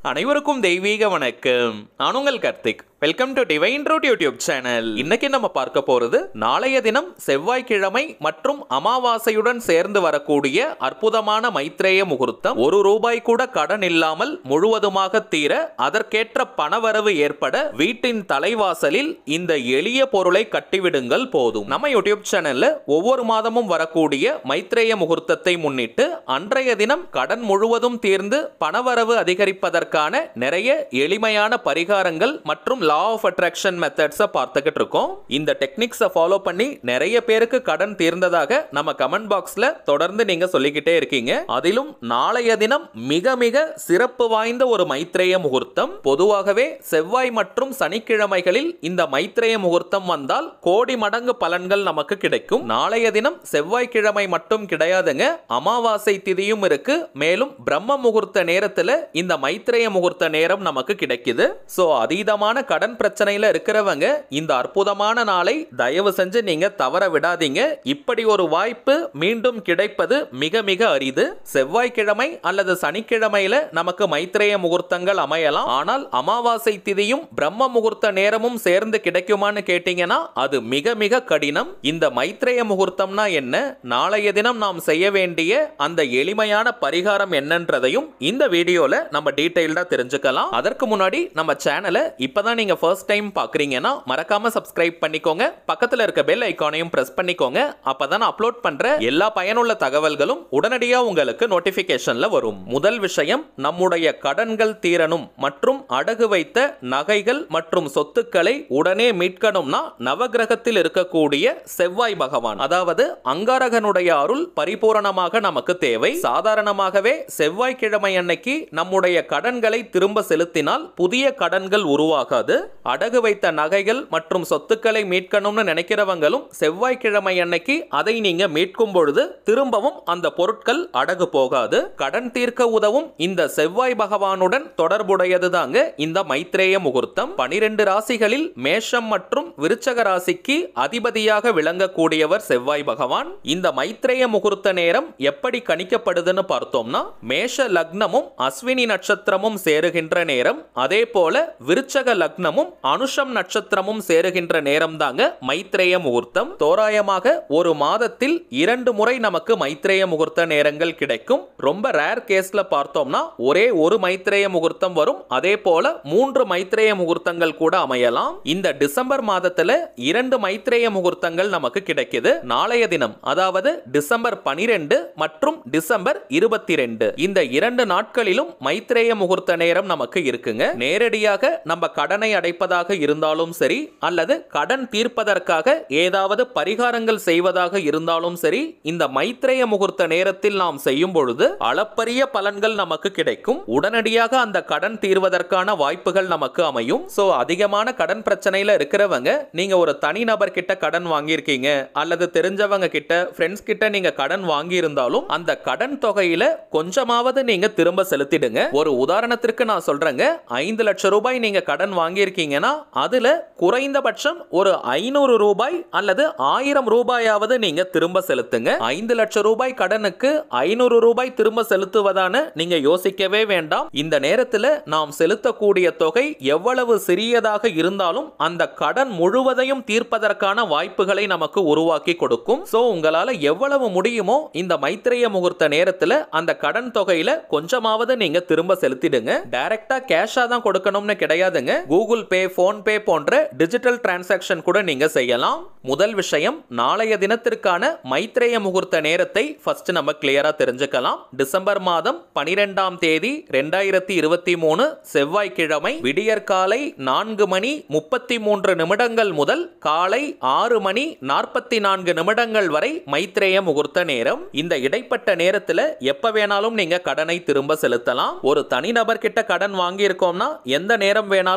அனைவருக்கும் தெய்வீக வணக்கம் நான் உங்கள் Karthik welcome to divine root YouTube channel இன்னைக்கு நம்ம பார்க்க போறது நாளைய தினம் செவ்வாய்க்கிழமை மற்றும் அமாவாசையுடன் சேர்ந்து வரக்கூடிய அற்புதமான மைத்ரேய முகூர்த்தம் ஒரு ரூபாய் கூட கடன் இல்லாமல் முழுவதுமாக தீர அதற்கேற்ற பணவரவு ஏற்பட வீட்டின் தலைவாசலில் இந்த எளிய பொருளை கட்டிவிடுங்கள் போதும் நம்ம யூடியூப் சேனல்ல ஒவ்வொரு மாதமும் வரக்கூடிய மைத்ரேய முகூர்த்தத்தை முன்னிட்டு அன்றைய தினம் கடன் முழுவதும் தீர்ந்து பணவரவு அதிகரிப்பதற்கான நிறைய எளிமையான பரிகாரங்கள் மற்றும் லா ஆஃப் அட்ராக்ஷன் மெத்தட்ஸை பார்த்துக்கிட்டு இருக்கோம் இந்த டெக்னிக்ஸை ஃபாலோ பண்ணி நிறைய பேருக்கு கடன் தீர்ந்ததாக நம்ம கமெண்ட் பாக்ஸ்ல தொடர்ந்து நீங்க சொல்லிக்கிட்டே இருக்கீங்க அதிலும் நாளைய தினம் மிக மிக சிறப்பு வாய்ந்த ஒரு மைத்ரேய முகூர்த்தம் பொதுவாகவே செவ்வாய் மற்றும் சனிக்கிழமைகளில் இந்த மைத்ரேய முகூர்த்தம் வந்தால் கோடி மடங்கு பலன்கள் நமக்கு கிடைக்கும் நாளைய தினம் செவ்வாய்க்கிழமை மட்டும் கிடையாதுங்க அமாவாசை திதியும் இருக்கு மேலும் பிரம்ம முகூர்த்த நேரத்துல இந்த மைத்ரேய முகூர்த்த நேரம் நமக்கு கிடைக்குது சோ அதீதமான கடன் பிரச்சனையில இருக்கிறவங்க இந்த அற்புதமான நாளை தயவு செஞ்சு நீங்க தவற விடாதீங்க இப்படி ஒரு வாய்ப்பு மீண்டும் கிடைப்பது மிக மிக அரிது செவ்வாய்க்கிழமை அல்லது சனிக்கிழமையில நமக்கு மைத்ரேய முகூர்த்தங்கள் அமையலாம் ஆனால் அமாவாசை திதியும் பிரம்ம முகூர்த்த நேரமும் சேர்ந்து கிடைக்குமான்னு கேட்டீங்கன்னா அது மிக மிக கடினம் இந்த மைத்ரேய முகூர்த்தம்னா என்ன நாளைய தினம் நாம் செய்ய வேண்டிய அந்த எளிமையான பரிகாரம் என்னன்றதையும் இந்த வீடியோல நம்ம டீடைல்டா தெரிஞ்சுக்கலாம் அதற்கு முன்னாடி நம்ம சேனலை இப்பதான் நீங்க ஃபர்ஸ்ட் டைம் பாக்குறீங்கன்னா மறக்காம சப்ஸ்கிரைப் பண்ணிக்கோங்க பக்கத்துல இருக்க பெல் ஐகானையும் பிரஸ் பண்ணிக்கோங்க அப்பதான் அப்லோட் பண்ற எல்லா பயனுள்ள தகவல்களும் உடனடியா உங்களுக்கு நோட்டிபிகேஷன்ல வரும் முதல் விஷயம் நம்முடைய கடன்கள் தீரணும் மற்றும் அடகு வைத்த நகைகள் மற்றும் சொத்துக்களை உடனே மீட்கணும்னா நவகிரகத்தில் இருக்கக்கூடிய செவ்வாய் பகவான் அதாவது அங்காரகனுடைய அருள் பரிபூரணமாக நமக்கு தேவை சாதாரணமாகவே செவ்வாய்க்கிழமை அன்னைக்கு நம்முடைய கடன்களை திரும்ப செலுத்தினால் புதிய கடன்கள் உருவாகாது அடகு வைத்த நகைகள் மற்றும் சொத்துக்களை மீட்கணும்னு நினைக்கிறவங்களும் செவ்வாய்க்கிழமை அன்னைக்கு அதை நீங்க மீட்கும் பொழுது திரும்பவும் அந்த பொருட்கள் அடகு போகாது கடன் தீர்க்க உதவும் இந்த செவ்வாய் பகவானுடன் தொடர்புடையது தாங்க இந்த மைத்ரேய முகூர்த்தம் பனிரெண்டு ராசிகளில் மேஷம் மற்றும் விருச்சக ராசிக்கு அதிபதியாக விளங்கக்கூடியவர் செவ்வாய் பகவான் இந்த மைத்ரேய முகூர்த்த நேரம் எப்படி கணிக்கப்படுதுன்னு பார்த்தோம்னா மேஷ லக்னமும் அஸ்வினி நட்சத்திரமும் சேருகின்ற நேரம் அதே போல விருச்சக லக்னமும் அனுஷம் நட்சத்திரமும் சேருகின்ற நேரம் தாங்க மைத்ரேய முகூர்த்தம் தோராயமாக ஒரு மாதத்தில் இரண்டு முறை நமக்கு மைத்ரேய முகூர்த்த நேரங்கள் கிடைக்கும் ரொம்ப ரேர் கேஸ்ல பார்த்தோம்னா ஒரே ஒரு மைத்ரேய முகூர்த்தம் வரும் அதே போல மூன்று மைத்ரேய முகூர்த்தங்கள் கூட அமையலாம் இந்த டிசம்பர் மாதத்துல இரண்டு மைத்ரேய முகூர்த்தங்கள் நமக்கு கிடைக்குது நாளைய தினம் அதாவது டிசம்பர் பனிரெண்டு மற்றும் டிசம்பர் இருபத்தி ரெண்டு இந்த இரண்டு நாட்களிலும் மைத்ரேய முகூர்த்த நேரம் நமக்கு இருக்குங்க நேரடியாக நம்ம கடனை அடைப்பதாக இருந்தாலும் சரி அல்லது கடன் தீர்ப்பதற்காக ஏதாவது பரிகாரங்கள் செய்வதாக இருந்தாலும் சரி இந்த மைத்ரேய முகூர்த்த நேரத்தில் நாம் செய்யும் பொழுது அளப்பரிய பலன்கள் நமக்கு கிடைக்கும் உடனடியாக அந்த கடன் தீர்வதற்கான வாய்ப்புகள் நமக்கு அமையும் சோ அதிகமான கடன் பிரச்சனையில இருக்கிறவங்க நீங்க ஒரு தனிநபர் கிட்ட கடன் வாங்கியிருக்கீங்க அல்லது தெரிஞ்சவங்க கிட்ட ஃப்ரெண்ட்ஸ் கிட்ட நீங்க கடன் வாங்கி இருந்தாலும் அந்த கடன் தொகையில கொஞ்சமாவது நீங்க திரும்ப செலுத்திடுங்க ஒரு உதாரணத்திற்கு நான் சொல்றேங்க ஐந்து லட்சம் ரூபாய் நீங்க கடன் வாங்கியிருக்கீங்கன்னா அதுல குறைந்தபட்சம் ஒரு ஐநூறு ரூபாய் அல்லது ஆயிரம் ரூபாயாவது நீங்க திரும்ப செலுத்துங்க ஐந்து லட்சம் ரூபாய் கடனுக்கு ஐநூறு ரூபாய் திரும்ப செலுத்துவதான நீங்க யோசிக்கவே வேண்டாம் இந்த நேரத்துல நாம் செலுத்தக்கூடிய தொகை எவ்வளவு சிறியதாக இருந்தாலும் அந்த கடன் முழுவதையும் தீர்ப்பதற்கான வாய்ப்புகளை நமக்கு உருவாக்கி கொடுக்கும் சோ உங்களால எவ்வளவு முடியுமோ இந்த மைத்திரைய முகூர்த்த நேரத்துல அந்த கடன் தொகையில கொஞ்சமாவது நீங்க திரும்ப செலுத்திடுங்க டைரக்டா கேஷா தான் கொடுக்கணும்னு கிடையாதுங்க கூகுள் பே போன் பே போன்ற டிஜிட்டல் டிரான்சாக்ஷன் கூட நீங்க செய்யலாம் முதல் விஷயம் நாளைய தினத்திற்கான மைத்ரேய முகூர்த்த நேரத்தை ஃபர்ஸ்ட் நம்ம கிளியரா தெரிஞ்சுக்கலாம் டிசம்பர் மாதம் பனிரெண்டாம் தேதி ரெண்டாயிரத்தி இருபத்தி மூணு செவ்வாய்க்கிழமை விடியற்காலை நான்கு மணி முப்பத்தி மூன்று நிமிடங்கள் முதல் காலை ஆறு மணி நாற்பத்தி நான்கு நிமிடங்கள் வரை மைத்ரேய முகூர்த்த நேரம் இந்த இடைப்பட்ட நேரத்துல எப்ப வேணாலும் நீங்க கடனை திரும்ப செலுத்தலாம் ஒரு தனிநபர் கிட்ட கடன் வாங்கி இருக்கோம்னா எந்த நேரம் வேணாலும் அதை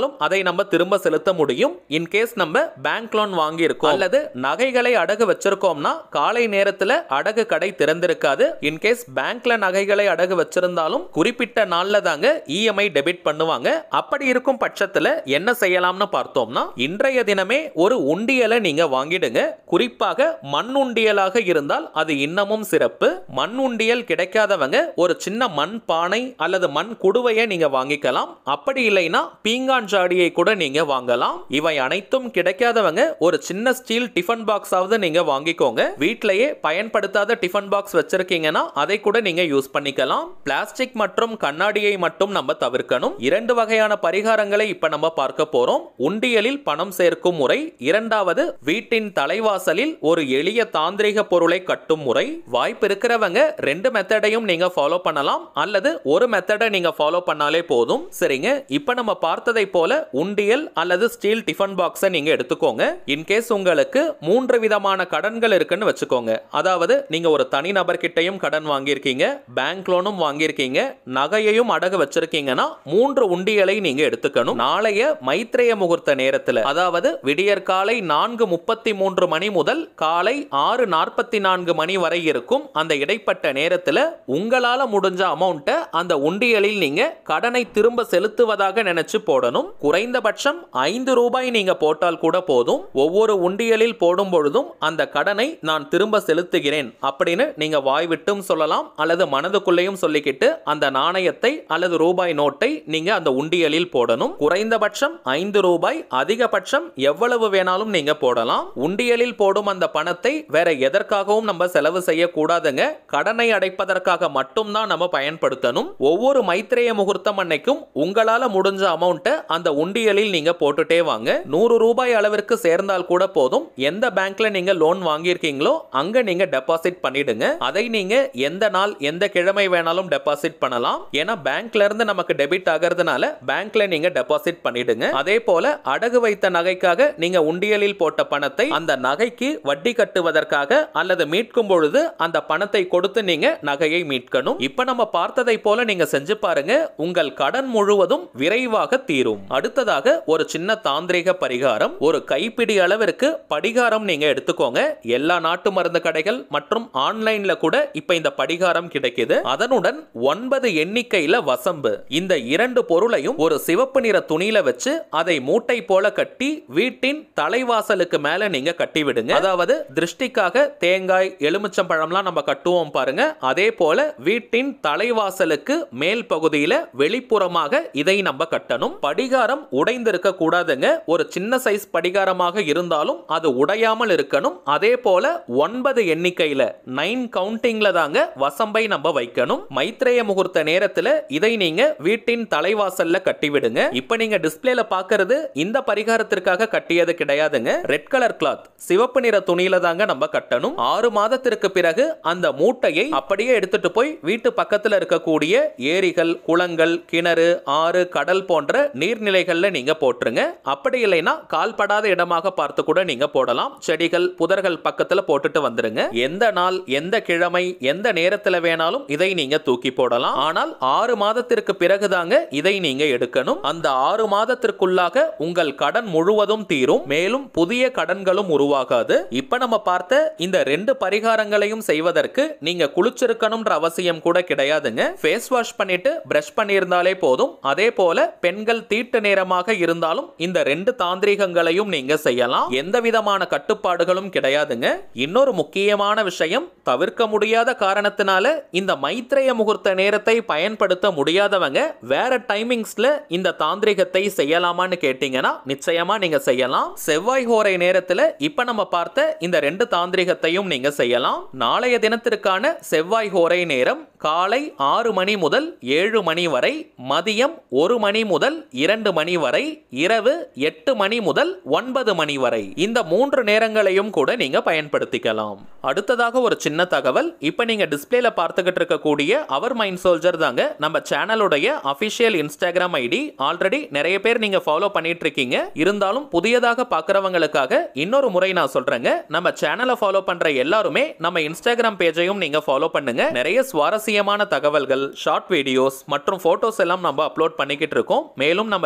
நம்ம திரும்ப செலுத்த முடியும் இன்கேஸ் நம்ம பேங்க் லோன் வாங்கியிருக்கோம் அல்லது நகைகளை அடகு வச்சிருக்கோம்னா காலை நேரத்துல அடகு கடை திறந்திருக்காது இன்கேஸ் பேங்க்ல நகைகளை அடகு வச்சிருந்தாலும் குறிப்பிட்ட நாள்ல தாங்க இஎம்ஐ டெபிட் பண்ணுவாங்க அப்படி இருக்கும் பட்சத்துல என்ன செய்யலாம்னு பார்த்தோம்னா இன்றைய தினமே ஒரு உண்டியலை நீங்க வாங்கிடுங்க குறிப்பாக மண் உண்டியலாக இருந்தால் அது இன்னமும் சிறப்பு மண் உண்டியல் கிடைக்காதவங்க ஒரு சின்ன மண் பானை அல்லது மண் குடுவையை நீங்க வாங்கிக்கலாம் அப்படி இல்லைன்னா பீங்கான் ஜாடியை கூட நீங்க வாங்கலாம் இவை அனைத்தும் கிடைக்காதவங்க ஒரு சின்ன ஸ்டீல் டிஃபன் பாக்ஸ் ஆவது நீங்க வாங்கிக்கோங்க வீட்டிலேயே பயன்படுத்தாத டிஃபன் பாக்ஸ் வச்சிருக்கீங்கன்னா அதை கூட நீங்க யூஸ் பண்ணிக்கலாம் பிளாஸ்டிக் மற்றும் கண்ணாடியை மட்டும் நம்ம தவிர்க்கணும் இரண்டு வகையான பரிகாரங்களை இப்ப நம்ம பார்க்க போறோம் உண்டியலில் பணம் சேர்க்கும் முறை இரண்டாவது வீட்டின் தலைவாசலில் ஒரு எளிய தாந்திரிக பொருளை கட்டும் முறை வாய்ப்பு இருக்கிறவங்க ரெண்டு மெத்தடையும் நீங்க ஃபாலோ பண்ணலாம் அல்லது ஒரு மெத்தடை நீங்க ஃபாலோ பண்ணாலே போதும் சரிங்க இப்ப நம்ம பார்த்ததை போல உண்டியல் அல்லது ஸ்டீல் டிஃபன் பாக்ஸை நீங்க எடுத்துக்கோங்க இன்கேஸ் உங்களுக்கு மூன்று விதமான கடன்கள் இருக்குன்னு வச்சுக்கோங்க அதாவது நீங்க ஒரு தனி நபர்கிட்டையும் கடன் வாங்கியிருக்கீங்க பேங்க் லோனும் வாங்கியிருக்கீங்க நகையையும் அடகு வச்சிருக்கீங்கன்னா மூன்று உண்டியலை நீங்க எடுத்துக்கணும் நாளைய மைத்ரேய முகூர்த்த நேரத்துல அதாவது விடியற் காலை நான்கு முப்பத்தி மூன்று மணி முதல் காலை ஆறு நாற்பத்தி நான்கு மணி வரை இருக்கும் அந்த இடைப்பட்ட நேரத்துல உங்களால முடிஞ்ச அமௌண்ட்டை அந்த உண்டியலில் நீங்க கடனை திரும்ப செலுத்துவதாக நினைச்சு போடணும் குறைந்தபட்சம் ஐந்து ரூபாய் நீங்க போட்டால் கூட போதும் ஒவ்வொரு உண்டியலில் போடும் பொழுதும் அந்த கடனை நான் திரும்ப செலுத்துகிறேன் அப்படின்னு நீங்க வாய் விட்டும் சொல்லலாம் அல்லது மனதுக்குள்ளேயும் சொல்லிக்கிட்டு அந்த நாணயத்தை அல்லது ரூபாய் நோட்டை நீங்க அந்த உண்டியலில் போடணும் குறைந்தபட்சம் ஐந்து ரூபாய் அதிகபட்சம் எவ்வளவு வேணாலும் நீங்க போடலாம் உண்டியலில் போடும் அந்த பணத்தை வேற எதற்காகவும் நம்ம செலவு செய்யக்கூடாதுங்க கடனை அடைப்பதற்காக மட்டும்தான் நம்ம பயன்படுத்தணும் ஒவ்வொரு மைத்திரேய முகூர்த்தம் அன்னைக்கும் உங்களால முடிஞ்ச அமௌண்ட்டை அந்த உண்டியலில் நீங்க போட்டுட்டே வாங்க நூறு ரூபாய் அளவிற்கு சேர்ந்தால் கூட போதும் எந்த பேங்க்ல நீங்க லோன் வாங்கியிருக்கீங்களோ அங்க நீங்க டெபாசிட் பண்ணிடுங்க அதை நீங்க எந்த நாள் எந்த கிழமை வேணாலும் டெபாசிட் பண்ணலாம் ஏன்னா பேங்க்ல இருந்து நமக்கு டெபிட் ஆகிறதுனால பேங்க்ல நீங்க டெபாசிட் பண்ணிடுங்க அதே போல அடகு வைத்த நகைக்காக நீங்க உண்டியலில் போட்ட பணத்தை அந்த நகைக்கு வட்டி கட்டுவதற்காக அல்லது மீட்கும் பொழுது அந்த பணத்தை கொடுத்து நீங்க நகையை மீட்கணும் இப்ப நம்ம பார்த்ததை போல நீங்க செஞ்சு பாருங்க உங்கள் கடன் முழுவதும் விரைவாக தீரும் அடுத்ததாக ஒரு சின்ன தாந்திரிக பரிகாரம் ஒரு கைப்பிடி அளவிற்கு படிகாரம் நீங்க எடுத்துக்கோங்க எல்லா நாட்டு மருந்து கடைகள் மற்றும் ஆன்லைன்ல கூட இப்ப இந்த படிகாரம் கிடைக்குது அதனுடன் ஒன்பது எண்ணிக்கையில வசம்பு இந்த இரண்டு பொருளையும் ஒரு சிவப்பு நிற துணியில வச்சு அதை மூட்டை போல கட்டி வீட்டின் தலைவாசலுக்கு மேல நீங்க கட்டி விடுங்க அதாவது திருஷ்டிக்காக தேங்காய் எலுமிச்சம்பழம்லாம் நம்ம கட்டுவோம் பாருங்க அதே போல வீட்டின் தலைவாசலுக்கு மேல் பகுதியில வெளிப்புறமாக இதை நம்ம கட்டணும் படிகாரம் உடைந்திருக்க கூடாதுங்க ஒரு சின்ன சைஸ் படிகாரமாக இருந்தாலும் அது உடையாமல் இருக்கணும் அதே போல ஒன்பது எண்ணிக்கையில நைன் கவுண்டிங்ல தாங்க வசம்பை நம்ம வைக்கணும் மைத்ரேய முகூர்த்த நேரத்துல இதை நீங்க வீட்டின் தலைவாசல்ல கட்டி விடுங்க இப்ப நீங்க டிஸ்பிளேல பாக்குறது இந்த பரிகாரத்திற்காக கட்டியது கிடையாதுங்க ரெட் கலர் கிளாத் சிவப்பு நிற துணியில தாங்க நம்ம கட்டணும் ஆறு மாதத்திற்கு பிறகு அந்த மூட்டையை அப்படியே எடுத்துட்டு போய் வீட்டு பக்கத்துல இருக்கக்கூடிய ஏரிகள் குளங்கள் கிணறு ஆறு கடல் போன்ற நீர்நிலைகள்ல நீங்க போட்டுருங்க அப்படி இல்லைன்னா கால்படாத இடமாக பார்த்து கூட நீங்க போடலாம் செடிகள் புதர்கள் பக்கத்துல போட்டுட்டு வந்துருங்க எந்த நாள் எந்த கிழமை எந்த நேரத்துல வேணாலும் இதை நீங்க தூக்கி போடலாம் ஆனால் ஆறு மாதத்திற்கு பிறகுதாங்க இதை நீங்க எடுக்கணும் அந்த ஆறு மாதத்திற்குள்ளாக உங்கள் கடன் முழுவதும் தீரும் மேலும் புதிய கடன்களும் உருவாகாது இப்ப நம்ம பார்த்த இந்த ரெண்டு பரிகாரங்களையும் செய்வதற்கு நீங்க குளிச்சிருக்கணும்ன்ற அவசியம் கூட கிடையாதுங்க ஃபேஸ் வாஷ் பண்ணிட்டு பிரஷ் பண்ணியிருந்தாலே போதும் அதே போல பெண்கள் தீட்டு நேரமாக இருந்தாலும் இந்த ரெண்டு தாந்திரிகங்களையும் நீங்க செய்யலாம் எந்த விதமான கட்டுப்பாடுகளும் கிடையாதுங்க இன்னொரு முக்கியமான விஷயம் தவிர்க்க முடியாத காரணத்தினால இந்த மைத்ரேய முகூர்த்த நேரத்தை பயன்படுத்த முடியாதவங்க வேற டைமிங்ஸ்ல இந்த தாந்திரிகத்தை செய்யலாமான்னு கேட்டீங்கன்னா நிச்சயமா நீங்க செய்யலாம் செவ்வாய் ஹோரை நேரத்துல இப்ப நம்ம பார்த்த இந்த ரெண்டு தாந்திரிகத்தையும் நீங்க செய்யலாம் நாளைய தினத்திற்கான செவ்வாய் ஹோரை நேரம் காலை ஆறு மணி முதல் ஏழு மணி வரை மதியம் ஒரு மணி முதல் இரண்டு மணி வரை இரவு எட்டு மணி முதல் ஒன்பது மணி வரை இந்த மூன்று நேரங்களையும் கூட நீங்க பயன்படுத்திக்கலாம் அடுத்ததாக ஒரு சின்ன தகவல் இப்ப நீங்க டிஸ்பிளேல பார்த்துக்கிட்டு இருக்கக்கூடிய அவர் மைண்ட் சோல்ஜர் தாங்க நம்ம சேனலுடைய அபிஷியல் இன்ஸ்டாகிராம் ஐடி ஆல்ரெடி நிறைய பேர் நீங்க ஃபாலோ பண்ணிட்டு இருக்கீங்க இருந்தாலும் புதியதாக பார்க்கறவங்களுக்காக இன்னொரு முறை நான் சொல்றேங்க நம்ம சேனலை ஃபாலோ பண்ற எல்லாருமே நம்ம இன்ஸ்டாகிராம் பேஜையும் நீங்க ஃபாலோ பண்ணுங்க நிறைய சுவாரஸ்யமான தகவல்கள் ஷார்ட் வீடியோஸ் மற்றும் போட்டோஸ் எல்லாம் நம்ம அப்லோட் பண்ணிக்கிட்டு இருக்கோம் மேலும் நம்ம சேனலை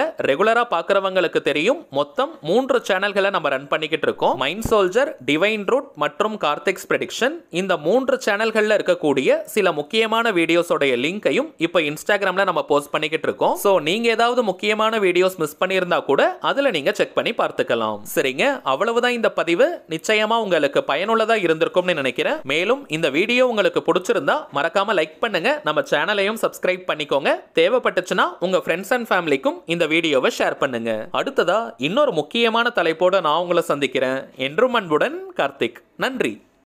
சேனலை ரெகுலரா பார்க்கறவங்களுக்கு தெரியும் மொத்தம் மூன்று சேனல்களை நம்ம ரன் பண்ணிக்கிட்டு இருக்கோம் மைண்ட் சோல்ஜர் டிவைன் ரூட் மற்றும் கார்த்திக்ஸ் ப்ரெடிக்ஷன் இந்த மூன்று சேனல்கள்ல இருக்கக்கூடிய சில முக்கியமான வீடியோஸோடைய லிங்கையும் இப்போ இன்ஸ்டாகிராம்ல நம்ம போஸ்ட் பண்ணிக்கிட்டு இருக்கோம் ஸோ நீங்க ஏதாவது முக்கியமான வீடியோஸ் மிஸ் பண்ணியிருந்தா கூட அதுல நீங்க செக் பண்ணி பார்த்துக்கலாம் சரிங்க அவ்வளவுதான் இந்த பதிவு நிச்சயமா உங்களுக்கு பயனுள்ளதா இருந்திருக்கும்னு நினைக்கிறேன் மேலும் இந்த வீடியோ உங்களுக்கு பிடிச்சிருந்தா மறக்காம லைக் பண்ணுங்க நம்ம சேனலையும் சப்ஸ்கிரைப் பண்ணிக்கோங்க தேவைப்பட்டுச்சுன்னா உங்க ஃப்ரெண்ட்ஸ் அண்ட் ஃபேமிலிக்கும் இந்த வீடியோவை ஷேர் பண்ணுங்க அடுத்ததா இன்னொரு முக்கியமான தலைப்போட நான் உங்களை சந்திக்கிறேன் என்றும் அன்புடன் கார்த்திக் நன்றி